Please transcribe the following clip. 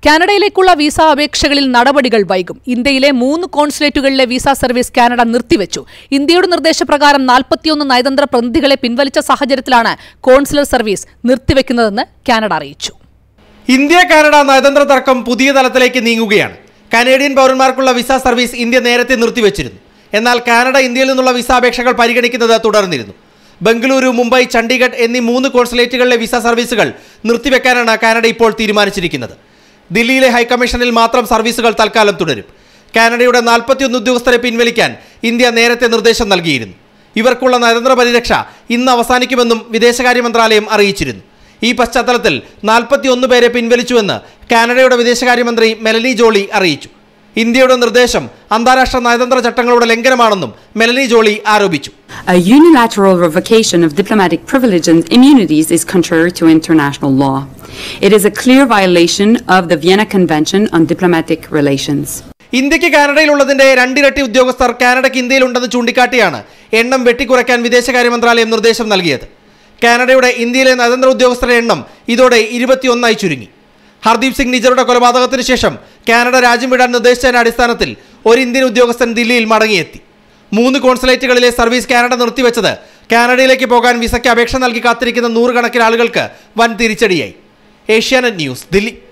കാനഡയിലേക്കുള്ള visa അപേക്ഷകളിൽ നടപടികൾ വൈകും ഇന്ത്യയിലെ മൂന്ന് കോൺസുലേറ്റുകളിലെ വിസ സർവീസ് കാനഡ നിർത്തിവെച്ചു ഇന്ത്യയുടെ നിർദ്ദേശപ്രകാരം നാൽപ്പത്തിയൊന്ന് നയതന്ത്ര പ്രതിനിധികളെ പിൻവലിച്ച സാഹചര്യത്തിലാണ് കോൺസുലർ സർവീസ് നിർത്തിവെക്കുന്നതെന്ന് കാനഡ അറിയിച്ചു ഇന്ത്യ കാനഡ നയതന്ത്ര തർക്കം പുതിയ തലത്തിലേക്ക് നീങ്ങുകയാണ് കനേഡിയൻ പൗരന്മാർക്കുള്ള വിസ സർവീസ് ഇന്ത്യ നേരത്തെ നിർത്തിവെച്ചിരുന്നു എന്നാൽ കാനഡ ഇന്ത്യയിൽ നിന്നുള്ള വിസ അപേക്ഷകൾ പരിഗണിക്കുന്നത് തുടർന്നിരുന്നു ബംഗളൂരു മുംബൈ ചണ്ഡീഗഡ് എന്നീ മൂന്ന് കോൺസുലേറ്റുകളിലെ വിസ സർവീസുകൾ നിർത്തിവെക്കാനാണ് കാനഡ ഇപ്പോൾ തീരുമാനിച്ചിരിക്കുന്നത് ദില്ലിയിലെ ഹൈക്കമ്മീഷനിൽ മാത്രം സർവീസുകൾ തൽക്കാലം തുടരും കാനഡയുടെ നാൽപ്പത്തിയൊന്ന് ഉദ്യോഗസ്ഥരെ പിൻവലിക്കാൻ ഇന്ത്യ നേരത്തെ നിർദ്ദേശം നൽകിയിരുന്നു ഇവർക്കുള്ള നയതന്ത്ര പരിരക്ഷ ഇന്ന് അവസാനിക്കുമെന്നും വിദേശകാര്യ മന്ത്രാലയം അറിയിച്ചിരുന്നു ഈ പശ്ചാത്തലത്തിൽ നാൽപ്പത്തിയൊന്ന് പേരെ പിൻവലിച്ചുവെന്ന് കാനഡയുടെ വിദേശകാര്യമന്ത്രി മെലനി ജോളി അറിയിച്ചു ഇന്ത്യയുടെ നിർദ്ദേശം അന്താരാഷ്ട്ര നയതന്ത്ര ചട്ടങ്ങളുടെ ലംഘനമാണെന്നും മെലനി ജോളി ആരോപിച്ചു A unilateral revocation of diplomatic privilege and immunities is contrary to international law. It is a clear violation of the Vienna Convention on Diplomatic Relations. ഇന്ത്യക്ക് കാനഡയിലുള്ളതിന്റെ രണ്ടിരട്ടി ഉദ്യോഗസ്ഥർ കാനഡയ്ക്ക് ഇന്ത്യയിലുണ്ടെന്ന് ചൂണ്ടിക്കാട്ടിയാണ് എണ്ണം വെട്ടിക്കുറയ്ക്കാൻ വിദേശകാര്യ മന്ത്രാലയം നിർദ്ദേശം നൽകിയത് കാനഡയുടെ ഇന്ത്യയിലെ നയതന്ത്ര ഉദ്യോഗസ്ഥരുടെ എണ്ണം ഇതോടെ ഇരുപത്തിയൊന്നായി ചുരുങ്ങി ഹർദീപ് സിംഗ് നിജറുടെ കൊലപാതകത്തിന് ശേഷം കാനഡ രാജ്യം വിടാൻ നിർദ്ദേശിച്ചതിന്റെ അടിസ്ഥാനത്തിൽ ഒരു ഇന്ത്യൻ ഉദ്യോഗസ്ഥൻ ദില്ലിയിൽ മടങ്ങിയെത്തി മൂന്ന് കോൺസുലേറ്റുകളിലെ സർവീസ് കാനഡ നിർത്തിവെച്ചത് കാനഡയിലേക്ക് പോകാൻ വിസയ്ക്ക് അപേക്ഷ നൽകി കാത്തിരിക്കുന്ന നൂറുകണക്കിന് ആളുകൾക്ക് വൻ തിരിച്ചടിയായി ഏഷ്യാനെറ്റ് ന്യൂസ് ദില്ലി